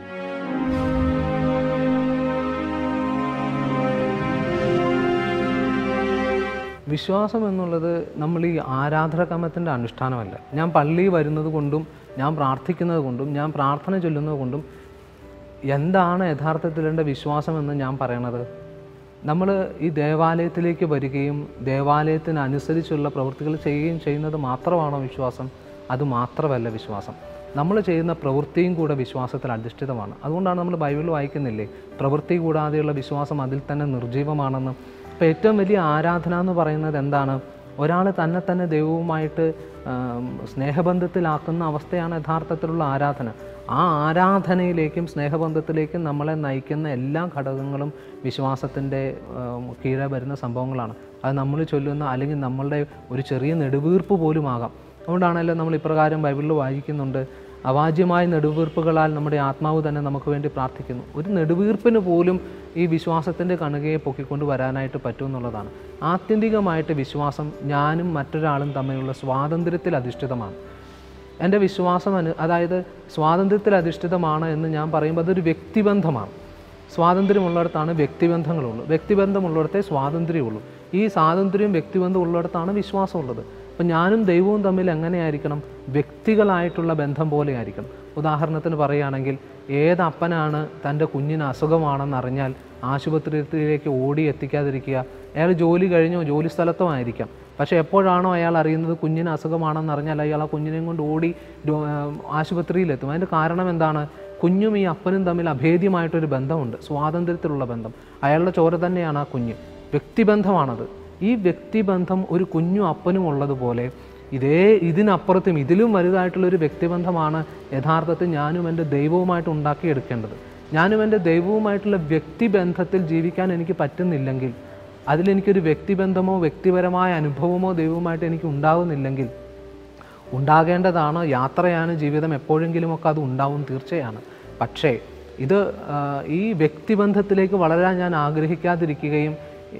വിശ്വാസം എന്നുള്ളത് നമ്മൾ ഈ ആരാധനക്രമത്തിൻ്റെ അനുഷ്ഠാനമല്ല ഞാൻ പള്ളി വരുന്നത് കൊണ്ടും ഞാൻ പ്രാർത്ഥിക്കുന്നത് കൊണ്ടും ഞാൻ പ്രാർത്ഥന ചൊല്ലുന്നത് കൊണ്ടും എന്താണ് യഥാർത്ഥത്തിൽ എൻ്റെ വിശ്വാസം എന്ന് ഞാൻ പറയണത് നമ്മൾ ഈ ദേവാലയത്തിലേക്ക് വരികയും ദേവാലയത്തിനനുസരിച്ചുള്ള പ്രവൃത്തികൾ ചെയ്യുകയും ചെയ്യുന്നത് മാത്രമാണോ വിശ്വാസം അത് മാത്രമല്ല വിശ്വാസം നമ്മൾ ചെയ്യുന്ന പ്രവൃത്തിയും കൂടെ വിശ്വാസത്തിൽ അധിഷ്ഠിതമാണ് അതുകൊണ്ടാണ് നമ്മൾ ബൈബിളിൽ വായിക്കുന്നില്ലേ പ്രവൃത്തി കൂടാതെയുള്ള വിശ്വാസം അതിൽ തന്നെ നിർജീവമാണെന്ന് അപ്പോൾ ഏറ്റവും വലിയ ആരാധന എന്ന് പറയുന്നത് എന്താണ് ഒരാൾ തന്നെ തന്നെ ദൈവവുമായിട്ട് ആം, സ്നേഹബന്ധത്തിലാക്കുന്ന അവസ്ഥയാണ് യഥാർത്ഥത്തിലുള്ള ആരാധന ആ ആരാധനയിലേക്കും സ്നേഹബന്ധത്തിലേക്കും നമ്മളെ നയിക്കുന്ന എല്ലാ ഘടകങ്ങളും വിശ്വാസത്തിൻ്റെ ആം, കീഴെ വരുന്ന സംഭവങ്ങളാണ് അത് നമ്മൾ ചൊല്ലുന്ന അല്ലെങ്കിൽ നമ്മളുടെ ഒരു ചെറിയ നെടുവീർപ്പ് പോലും ആകാം അതുകൊണ്ടാണല്ലോ നമ്മൾ ഇപ്രകാരം ബൈബിളിൽ വായിക്കുന്നുണ്ട് അവാജ്യമായ നെടുവീർപ്പുകളാൽ നമ്മുടെ ആത്മാവ് തന്നെ നമുക്ക് വേണ്ടി പ്രാർത്ഥിക്കുന്നു ഒരു നെടുവീർപ്പിന് പോലും ഈ വിശ്വാസത്തിൻ്റെ കണുകയെ പൊക്കിക്കൊണ്ട് വരാനായിട്ട് പറ്റും എന്നുള്ളതാണ് ആത്യന്തികമായിട്ട് വിശ്വാസം ഞാനും മറ്റൊരാളും തമ്മിലുള്ള സ്വാതന്ത്ര്യത്തിൽ അധിഷ്ഠിതമാണ് എൻ്റെ വിശ്വാസം അനു അതായത് സ്വാതന്ത്ര്യത്തിൽ അധിഷ്ഠിതമാണ് എന്ന് ഞാൻ പറയുമ്പോൾ അതൊരു വ്യക്തിബന്ധമാണ് സ്വാതന്ത്ര്യമുള്ളിടത്താണ് വ്യക്തിബന്ധങ്ങളുള്ളൂ വ്യക്തിബന്ധമുള്ളിടത്തെ സ്വാതന്ത്ര്യമുള്ളൂ ഈ സ്വാതന്ത്ര്യം വ്യക്തിബന്ധം ഉള്ളിടത്താണ് വിശ്വാസമുള്ളത് അപ്പം ഞാനും ദൈവവും തമ്മിൽ എങ്ങനെയായിരിക്കണം വ്യക്തികളായിട്ടുള്ള ബന്ധം പോലെ ആയിരിക്കണം ഉദാഹരണത്തിന് പറയുകയാണെങ്കിൽ ഏത് അപ്പനാണ് തൻ്റെ കുഞ്ഞിന് അസുഖമാണെന്ന് അറിഞ്ഞാൽ ആശുപത്രിയിലേക്ക് ഓടി എത്തിക്കാതിരിക്കുക അയാൾ ജോലി കഴിഞ്ഞോ ജോലി സ്ഥലത്തോ ആയിരിക്കാം പക്ഷേ എപ്പോഴാണോ അയാൾ അറിയുന്നത് കുഞ്ഞിന് അസുഖമാണെന്ന് അറിഞ്ഞാൽ അയാൾ ആ കുഞ്ഞിനെയും കൊണ്ട് ഓടി രോ- ആ, ആശുപത്രിയിലെത്തും അതിൻ്റെ കാരണം എന്താണ് കുഞ്ഞും ഈ അപ്പനും തമ്മിൽ അഭേദ്യമായിട്ടൊരു ബന്ധമുണ്ട് സ്വാതന്ത്ര്യത്തിലുള്ള ബന്ധം അയാളുടെ ചോര തന്നെയാണ് ആ കുഞ്ഞ് വ്യക്തിബന്ധമാണത് ഈ വ്യക്തിബന്ധം ഒരു കുഞ്ഞും അപ്പനും ഉള്ളതുപോലെ ഇതേ ഇതിനപ്പുറത്തും ഇതിലും വലുതായിട്ടുള്ളൊരു വ്യക്തിബന്ധമാണ് യഥാർത്ഥത്തിൽ ഞാനും എൻ്റെ ദൈവവുമായിട്ട് ഉണ്ടാക്കിയെടുക്കേണ്ടത് ഞാനും എൻ്റെ ദൈവവുമായിട്ടുള്ള വ്യക്തിബന്ധത്തിൽ ജീവിക്കാൻ എനിക്ക് പറ്റുന്നില്ലെങ്കിൽ അതിലെനിക്കൊരു വ്യക്തിബന്ധമോ വ്യക്തിപരമായ അനുഭവമോ ദൈവവുമായിട്ട് എനിക്ക് ഉണ്ടാകുന്നില്ലെങ്കിൽ ഉണ്ടാകേണ്ടതാണ് യാത്രയാണ് ജീവിതം എപ്പോഴെങ്കിലുമൊക്കെ അത് ഉണ്ടാവും തീർച്ചയാണ് പക്ഷേ ഇത് ആ, ഈ വ്യക്തിബന്ധത്തിലേക്ക് വളരാൻ ഞാൻ ആഗ്രഹിക്കാതിരിക്കുകയും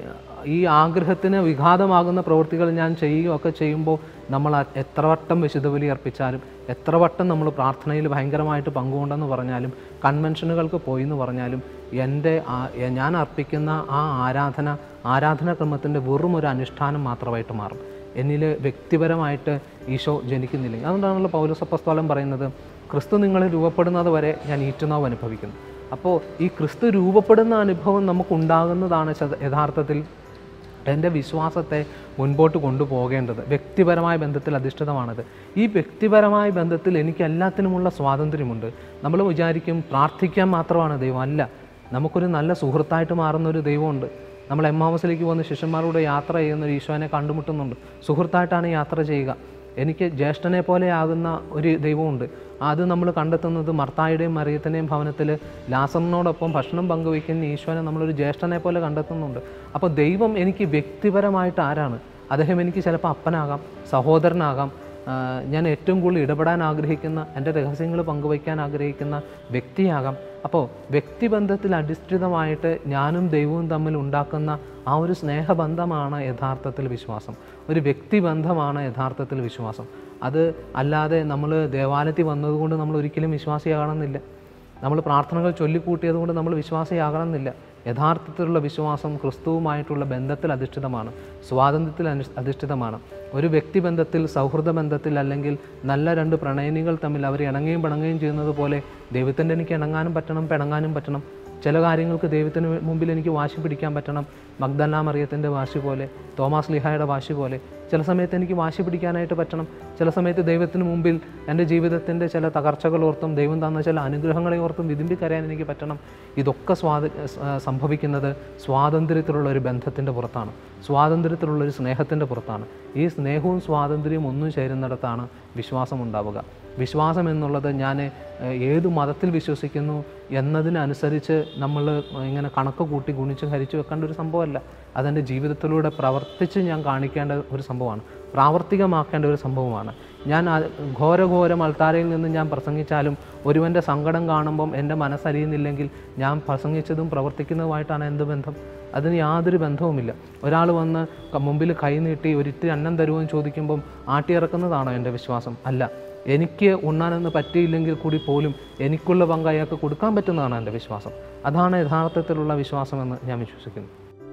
ഈ ആഗ്രഹത്തിന് വിഘാതമാകുന്ന പ്രവൃത്തികൾ ഞാൻ ചെയ്യുകയൊക്കെ ചെയ്യുമ്പോൾ നമ്മൾ അ- എത്ര വട്ടം വിശുദ്ധ ബലി അർപ്പിച്ചാലും എത്ര വട്ടം നമ്മൾ പ്രാർത്ഥനയിൽ ഭയങ്കരമായിട്ട് പങ്കുകൊണ്ടെന്ന് പറഞ്ഞാലും കൺവെൻഷനുകൾക്ക് പോയി എന്ന് പറഞ്ഞാലും എൻ്റെ ആ- എ- ഞാൻ അർപ്പിക്കുന്ന ആ ആരാധന ആരാധനാക്രമത്തിൻ്റെ വെറും ഒരു അനുഷ്ഠാനം മാത്രമായിട്ട് മാറും എന്നിൽ വ്യക്തിപരമായിട്ട് ഈശോ ജനിക്കുന്നില്ല അതുകൊണ്ടാണല്ലോ പൗലോസപ്പസ്തോലം പറയുന്നത് ക്രിസ്തു നിങ്ങളിൽ രൂപപ്പെടുന്നത് വരെ ഞാൻ ഈറ്റുനാവ് അനുഭവിക്കുന്നു അപ്പോൾ ഈ ക്രിസ്തു രൂപപ്പെടുന്ന അനുഭവം നമുക്കുണ്ടാകുന്നതാണ് ശത- യഥാർത്ഥത്തിൽ എൻ്റെ വിശ്വാസത്തെ മുൻപോട്ട് കൊണ്ടുപോകേണ്ടത് വ്യക്തിപരമായ ബന്ധത്തിൽ അധിഷ്ഠിതമാണത് ഈ വ്യക്തിപരമായ ബന്ധത്തിൽ എനിക്ക് എല്ലാത്തിനുമുള്ള സ്വാതന്ത്ര്യമുണ്ട് നമ്മൾ വിചാരിക്കും പ്രാർത്ഥിക്കാൻ മാത്രമാണ് ദൈവം അല്ല നമുക്കൊരു നല്ല സുഹൃത്തായിട്ട് മാറുന്ന ഒരു ദൈവമുണ്ട് നമ്മൾ എം ഹൗസിലേക്ക് പോകുന്ന ശിഷ്യന്മാരോട് യാത്ര ചെയ്യുന്ന ഒരു ഈശോനെ കണ്ടുമുട്ടുന്നുണ്ട് സുഹൃത്തായിട്ടാണ് യാത്ര ചെയ്യുക എനിക്ക് ജ്യേഷ്ഠനെ പോലെ ആകുന്ന ഒരു ദൈവമുണ്ട് അത് നമ്മൾ കണ്ടെത്തുന്നത് മർത്തായുടെയും മറിയത്തിൻ്റെയും ഭവനത്തിൽ ലാസറിനോടൊപ്പം ഭക്ഷണം പങ്കുവയ്ക്കുന്ന ഈശോനെ നമ്മളൊരു ജ്യേഷ്ഠനെ പോലെ കണ്ടെത്തുന്നുണ്ട് അപ്പോൾ ദൈവം എനിക്ക് വ്യക്തിപരമായിട്ട് ആരാണ് അദ്ദേഹം എനിക്ക് ചിലപ്പോൾ അപ്പനാകാം സഹോദരനാകാം ആ, ഞാൻ ഏറ്റവും കൂടുതൽ ഇടപെടാൻ ആഗ്രഹിക്കുന്ന എൻ്റെ രഹസ്യങ്ങൾ പങ്കുവയ്ക്കാൻ ആഗ്രഹിക്കുന്ന വ്യക്തിയാകാം അപ്പോൾ വ്യക്തിബന്ധത്തിൽ അധിഷ്ഠിതമായിട്ട് ഞാനും ദൈവവും തമ്മിൽ ഉണ്ടാക്കുന്ന ആ ഒരു സ്നേഹബന്ധമാണ് യഥാർത്ഥത്തിൽ വിശ്വാസം ഒരു വ്യക്തിബന്ധമാണ് യഥാർത്ഥത്തിൽ വിശ്വാസം അത് അല്ലാതെ നമ്മൾ ദേവാലയത്തിൽ വന്നതുകൊണ്ട് നമ്മൾ ഒരിക്കലും വിശ്വാസിയാകണമെന്നില്ല നമ്മൾ പ്രാർത്ഥനകൾ ചൊല്ലിക്കൂട്ടിയത് കൊണ്ട് നമ്മൾ വിശ്വാസിയാകണമെന്നില്ല യഥാർത്ഥത്തിലുള്ള വിശ്വാസം ക്രിസ്തുവുമായിട്ടുള്ള ബന്ധത്തിൽ അധിഷ്ഠിതമാണ് സ്വാതന്ത്ര്യത്തിൽ അനു- അധിഷ്ഠിതമാണ് ഒരു വ്യക്തിബന്ധത്തിൽ സൗഹൃദ ബന്ധത്തിൽ അല്ലെങ്കിൽ നല്ല രണ്ട് പ്രണയിനികൾ തമ്മിൽ അവർ ഇണങ്ങുകയും പിണങ്ങുകയും ചെയ്യുന്നത് പോലെ ദൈവത്തിൻ്റെ എനിക്ക് ഇണങ്ങാനും പറ്റണം പിണങ്ങാനും പറ്റണം ചില കാര്യങ്ങൾക്ക് ദൈവത്തിന് മുമ്പിൽ എനിക്ക് വാശി പിടിക്കാൻ പറ്റണം മഗ്ദല്ല മറിയത്തിൻ്റെ വാശി പോലെ തോമാസ് ലിഹായുടെ വാശി പോലെ ചില സമയത്ത് എനിക്ക് വാശി പിടിക്കാനായിട്ട് പറ്റണം ചില സമയത്ത് ദൈവത്തിന് മുമ്പിൽ എൻ്റെ ജീവിതത്തിൻ്റെ ചില തകർച്ചകൾ ഓർത്തും ദൈവം തന്ന ചില അനുഗ്രഹങ്ങളെ ഓർത്തും വിതുമ്പി കരയാൻ എനിക്ക് പറ്റണം ഇതൊക്കെ സ്വാത സ- സംഭവിക്കുന്നത് സ്വാതന്ത്ര്യത്തിലുള്ള ഒരു ബന്ധത്തിൻ്റെ പുറത്താണ് സ്വാതന്ത്ര്യത്തിലുള്ള ഒരു സ്നേഹത്തിൻ്റെ പുറത്താണ് ഈ സ്നേഹവും സ്വാതന്ത്ര്യവും ഒന്നും ചേരുന്നിടത്താണ് വിശ്വാസം ഉണ്ടാവുക വിശ്വാസം എന്നുള്ളത് ഞാൻ ഏഹ്, ഏത് മതത്തിൽ വിശ്വസിക്കുന്നു എന്നതിനനുസരിച്ച് നമ്മൾ ഇങ്ങനെ കണക്ക് കൂട്ടി ഗുണിച്ച് ഹരിച്ചു വെക്കേണ്ട ഒരു സംഭവമല്ല അതെൻ്റെ ജീവിതത്തിലൂടെ പ്രവർത്തിച്ച് ഞാൻ കാണിക്കേണ്ട ഒരു സംഭവമാണ് പ്രാവർത്തികമാക്കേണ്ട ഒരു സംഭവമാണ് ഞാൻ ആ ഘോരഘോരം അൾത്താരയിൽ നിന്ന് ഞാൻ പ്രസംഗിച്ചാലും ഒരുവൻ്റെ സങ്കടം കാണുമ്പം എൻ്റെ മനസ്സറിയുന്നില്ലെങ്കിൽ ഞാൻ പ്രസംഗിച്ചതും പ്രവർത്തിക്കുന്നതുമായിട്ടാണ് എന്ത് ബന്ധം അതിന് യാതൊരു ബന്ധവുമില്ല ഒരാൾ വന്ന് ക- മുമ്പിൽ കൈ നീട്ടി ഒരിത്തിരി അന്നം തരുമെന്ന് ചോദിക്കുമ്പം ആട്ടിയിറക്കുന്നതാണോ എൻ്റെ വിശ്വാസം അല്ല എനിക്ക് ഉണ്ണാനൊന്ന് പറ്റിയില്ലെങ്കിൽ കൂടി പോലും എനിക്കുള്ള പങ്ക് അയാൾക്ക് കൊടുക്കാൻ പറ്റുന്നതാണ് എൻ്റെ വിശ്വാസം അതാണ് യഥാർത്ഥത്തിലുള്ള വിശ്വാസമെന്ന് ഞാൻ വിശ്വസിക്കുന്നു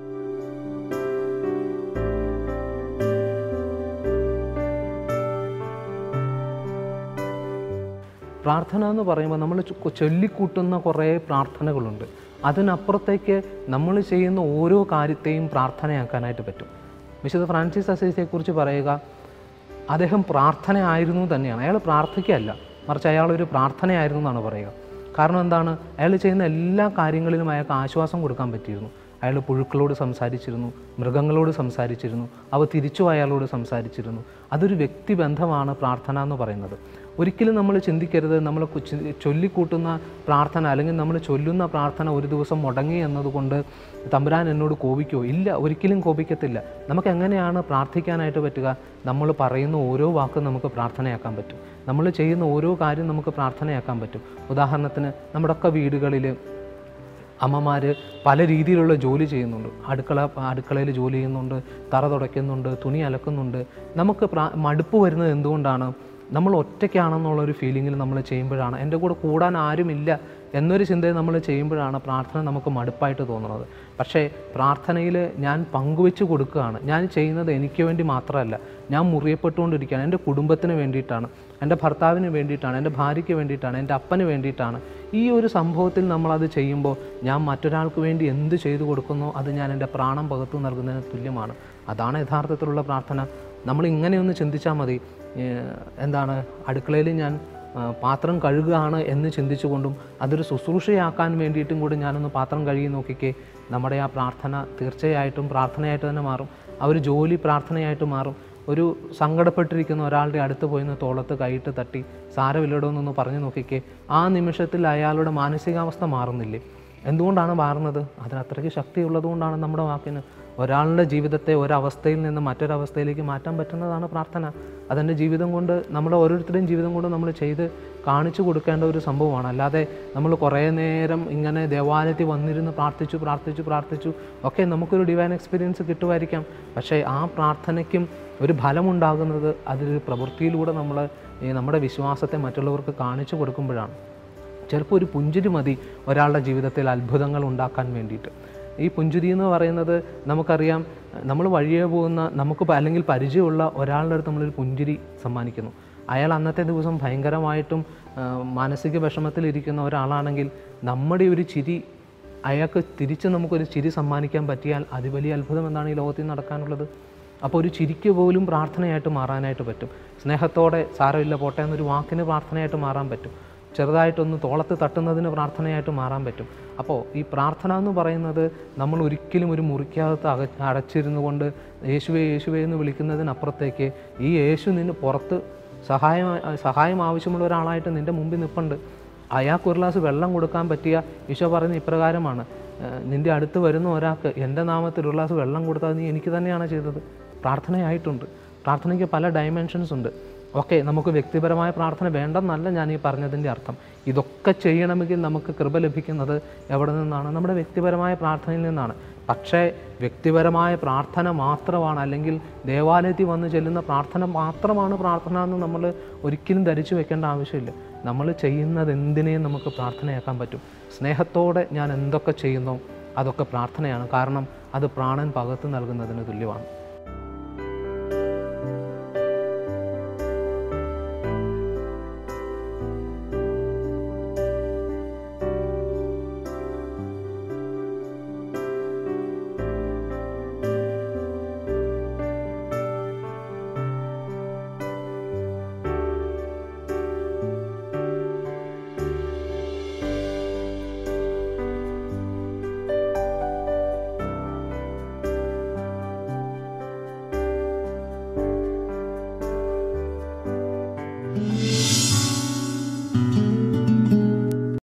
പ്രാർത്ഥന എന്ന് പറയുമ്പോൾ നമ്മൾ ചൊ- ചൊല്ലിക്കൂട്ടുന്ന കുറേ പ്രാർത്ഥനകളുണ്ട് അതിനപ്പുറത്തേക്ക് നമ്മൾ ചെയ്യുന്ന ഓരോ കാര്യത്തെയും പ്രാർത്ഥനയാക്കാനായിട്ട് പറ്റും വിശുദ്ധ ഫ്രാൻസിസ് അസീസിയെക്കുറിച്ച് പറയുക അദ്ദേഹം പ്രാർത്ഥനയായിരുന്നു തന്നെയാണ് അയാൾ പ്രാർത്ഥിക്കുകയല്ല മറിച്ച് അയാളൊരു പ്രാർത്ഥനയായിരുന്നു എന്നാണ് പറയുക കാരണം എന്താണ് അയാൾ ചെയ്യുന്ന എല്ലാ കാര്യങ്ങളിലും അയാൾക്ക് ആശ്വാസം കൊടുക്കാൻ പറ്റിയിരുന്നു അയാൾ പുഴുക്കളോട് സംസാരിച്ചിരുന്നു മൃഗങ്ങളോട് സംസാരിച്ചിരുന്നു അവ തിരിച്ചു അയാളോട് സംസാരിച്ചിരുന്നു അതൊരു വ്യക്തിബന്ധമാണ് പ്രാർത്ഥന എന്ന് പറയുന്നത് ഒരിക്കലും നമ്മൾ ചിന്തിക്കരുത് നമ്മൾ കു- ചി- ചൊല്ലിക്കൂട്ടുന്ന പ്രാർത്ഥന അല്ലെങ്കിൽ നമ്മൾ ചൊല്ലുന്ന പ്രാർത്ഥന ഒരു ദിവസം മുടങ്ങി എന്നതുകൊണ്ട് തമ്പുരാൻ എന്നോട് കോപിക്കുമോ ഇല്ല ഒരിക്കലും കോപിക്കത്തില്ല നമുക്ക് എങ്ങനെയാണ് പ്രാർത്ഥിക്കാനായിട്ട് പറ്റുക നമ്മൾ പറയുന്ന ഓരോ വാക്കും നമുക്ക് പ്രാർത്ഥനയാക്കാൻ പറ്റും നമ്മൾ ചെയ്യുന്ന ഓരോ കാര്യം നമുക്ക് പ്രാർത്ഥനയാക്കാൻ പറ്റും ഉദാഹരണത്തിന് നമ്മുടെയൊക്കെ വീടുകളിൽ അമ്മമാർ പല രീതിയിലുള്ള ജോലി ചെയ്യുന്നുണ്ട് അടുക്കള അടുക്കളയിൽ ജോലി ചെയ്യുന്നുണ്ട് തറ തുടയ്ക്കുന്നുണ്ട് തുണി അലക്കുന്നുണ്ട് നമുക്ക് പ്രാ- മടുപ്പ് വരുന്നത് എന്തുകൊണ്ടാണ് നമ്മൾ ഒറ്റയ്ക്കാണെന്നുള്ളൊരു ഫീലിങ്ങിൽ നമ്മൾ ചെയ്യുമ്പോഴാണ് എൻ്റെ കൂടെ കൂടാൻ ആരുമില്ല എന്നൊരു ചിന്തയിൽ നമ്മൾ ചെയ്യുമ്പോഴാണ് പ്രാർത്ഥന നമുക്ക് മടുപ്പായിട്ട് തോന്നുന്നത് പക്ഷേ പ്രാർത്ഥനയിൽ ഞാൻ പങ്കുവെച്ച് കൊടുക്കുകയാണ് ഞാൻ ചെയ്യുന്നത് എനിക്ക് വേണ്ടി മാത്രമല്ല ഞാൻ മുറിയപ്പെട്ടുകൊണ്ടിരിക്കുകയാണ് എൻ്റെ കുടുംബത്തിന് വേണ്ടിയിട്ടാണ് എൻ്റെ ഭർത്താവിന് വേണ്ടിയിട്ടാണ് എൻ്റെ ഭാര്യയ്ക്ക് വേണ്ടിയിട്ടാണ് എൻ്റെ അപ്പന് വേണ്ടിയിട്ടാണ് ഈ ഒരു സംഭവത്തിൽ നമ്മളത് ചെയ്യുമ്പോൾ ഞാൻ മറ്റൊരാൾക്ക് വേണ്ടി എന്ത് ചെയ്തു കൊടുക്കുന്നോ അത് ഞാൻ എൻ്റെ പ്രാണം പകർത്തു നൽകുന്നതിന് തുല്യമാണ് അതാണ് യഥാർത്ഥത്തിലുള്ള പ്രാർത്ഥന നമ്മൾ ഇങ്ങനെയൊന്ന് ചിന്തിച്ചാൽ മതി ഏഹ് എന്താണ് അടുക്കളയിൽ ഞാൻ ആ, പാത്രം കഴുകുകയാണ് എന്ന് ചിന്തിച്ചുകൊണ്ടും അതൊരു ശുശ്രൂഷയാക്കാൻ വേണ്ടിയിട്ടും കൂടി ഞാനൊന്ന് പാത്രം കഴുകി നോക്കിക്കേ നമ്മുടെ ആ പ്രാർത്ഥന തീർച്ചയായിട്ടും പ്രാർത്ഥനയായിട്ട് തന്നെ മാറും ആ ഒരു ജോലി പ്രാർത്ഥനയായിട്ട് മാറും ഒരു സങ്കടപ്പെട്ടിരിക്കുന്ന ഒരാളുടെ അടുത്ത് പോയി നിന്ന് തോളത്ത് കൈയിട്ട് തട്ടി സാരമില്ലടോ എന്നൊന്ന് പറഞ്ഞു നോക്കിക്കേ ആ നിമിഷത്തിൽ അയാളുടെ മാനസികാവസ്ഥ മാറുന്നില്ലേ എന്തുകൊണ്ടാണ് മാറുന്നത് അതിന് അത്രയ്ക്ക് ശക്തിയുള്ളതുകൊണ്ടാണ് നമ്മുടെ വാക്കിന് ഒരാളുടെ ജീവിതത്തെ ഒരവസ്ഥയിൽ നിന്ന് മറ്റൊരവസ്ഥയിലേക്ക് മാറ്റാൻ പറ്റുന്നതാണ് പ്രാർത്ഥന അതെൻ്റെ ജീവിതം കൊണ്ട് നമ്മുടെ ഓരോരുത്തരുടെയും ജീവിതം കൊണ്ട് നമ്മൾ ചെയ്ത് കാണിച്ചു കൊടുക്കേണ്ട ഒരു സംഭവമാണ് അല്ലാതെ നമ്മൾ കുറേ നേരം ഇങ്ങനെ ദേവാലയത്തിൽ വന്നിരുന്ന് പ്രാർത്ഥിച്ചു പ്രാർത്ഥിച്ചു പ്രാർത്ഥിച്ചു ഒക്കെ നമുക്കൊരു ഡിവൈൻ എക്സ്പീരിയൻസ് കിട്ടുമായിരിക്കാം പക്ഷേ ആ പ്രാർത്ഥനയ്ക്കും ഒരു ഫലമുണ്ടാകുന്നത് അതിലൊരു പ്രവൃത്തിയിലൂടെ നമ്മൾ ഈ നമ്മുടെ വിശ്വാസത്തെ മറ്റുള്ളവർക്ക് കാണിച്ചു കൊടുക്കുമ്പോഴാണ് ചിലപ്പോൾ ഒരു പുഞ്ചിരി മതി ഒരാളുടെ ജീവിതത്തിൽ അത്ഭുതങ്ങൾ ഉണ്ടാക്കാൻ വേണ്ടിയിട്ട് ഈ പുഞ്ചിരി എന്ന് പറയുന്നത് നമുക്കറിയാം നമ്മൾ വഴിയെ പോകുന്ന നമുക്ക് പ- അല്ലെങ്കിൽ പരിചയമുള്ള ഒരാളുടെ അടുത്ത് നമ്മളൊരു പുഞ്ചിരി സമ്മാനിക്കുന്നു അയാൾ അന്നത്തെ ദിവസം ഭയങ്കരമായിട്ടും ആ, മാനസിക വിഷമത്തിലിരിക്കുന്ന ഒരാളാണെങ്കിൽ നമ്മുടെ ഒരു ചിരി അയാൾക്ക് തിരിച്ച് നമുക്കൊരു ചിരി സമ്മാനിക്കാൻ പറ്റിയാൽ അത് വലിയ അത്ഭുതം എന്താണ് ഈ ലോകത്തിൽ നടക്കാനുള്ളത് അപ്പോൾ ഒരു ചിരിക്ക് പോലും പ്രാർത്ഥനയായിട്ട് മാറാനായിട്ട് പറ്റും സ്നേഹത്തോടെ സാരമില്ല പോട്ടെ എന്നൊരു വാക്കിന് പ്രാർത്ഥനയായിട്ട് മാറാൻ പറ്റും ചെറുതായിട്ടൊന്ന് തോളത്ത് തട്ടുന്നതിന് പ്രാർത്ഥനയായിട്ട് മാറാൻ പറ്റും അപ്പോൾ ഈ പ്രാർത്ഥന എന്ന് പറയുന്നത് നമ്മൾ ഒരിക്കലും ഒരു മുറിക്കകത്ത് അക അടച്ചിരുന്നു കൊണ്ട് യേശുവേ യേശുവേ എന്ന് വിളിക്കുന്നതിനപ്പുറത്തേക്ക് ഈ യേശു നിന്നെ പുറത്ത് സഹായം സഹായം ആവശ്യമുള്ള ഒരാളായിട്ട് നിൻ്റെ മുമ്പിൽ നിൽപ്പുണ്ട് അയാൾക്ക് ഒരു ഗ്ലാസ് വെള്ളം കൊടുക്കാൻ പറ്റിയ ഈശോ പറയുന്ന ഇപ്രകാരമാണ് ഏഹ് നിൻ്റെ അടുത്ത് വരുന്ന ഒരാൾക്ക് എൻ്റെ നാമത്തിൽ ഒരു ഗ്ലാസ് വെള്ളം കൊടുത്താൽ നീ എനിക്ക് തന്നെയാണ് ചെയ്തത് പ്രാർത്ഥനയായിട്ടുണ്ട് പ്രാർത്ഥനയ്ക്ക് പല ഡയമെൻഷൻസ് ഉണ്ട് ഓക്കെ നമുക്ക് വ്യക്തിപരമായ പ്രാർത്ഥന വേണ്ടെന്നല്ല ഞാൻ ഈ പറഞ്ഞതിൻ്റെ അർത്ഥം ഇതൊക്കെ ചെയ്യണമെങ്കിൽ നമുക്ക് കൃപ ലഭിക്കുന്നത് എവിടെ നിന്നാണ് നമ്മുടെ വ്യക്തിപരമായ പ്രാർത്ഥനയിൽ നിന്നാണ് പക്ഷേ വ്യക്തിപരമായ പ്രാർത്ഥന മാത്രമാണ് അല്ലെങ്കിൽ ദേവാലയത്തിൽ വന്ന് ചെല്ലുന്ന പ്രാർത്ഥന മാത്രമാണ് പ്രാർത്ഥന എന്ന് നമ്മൾ ഒരിക്കലും ധരിച്ചു വെക്കേണ്ട ആവശ്യമില്ല നമ്മൾ ചെയ്യുന്നത് എന്തിനേയും നമുക്ക് പ്രാർത്ഥനയാക്കാൻ പറ്റും സ്നേഹത്തോടെ ഞാൻ എന്തൊക്കെ ചെയ്യുന്നോ അതൊക്കെ പ്രാർത്ഥനയാണ് കാരണം അത് പ്രാണൻ പകത്ത് നൽകുന്നതിന് തുല്യമാണ്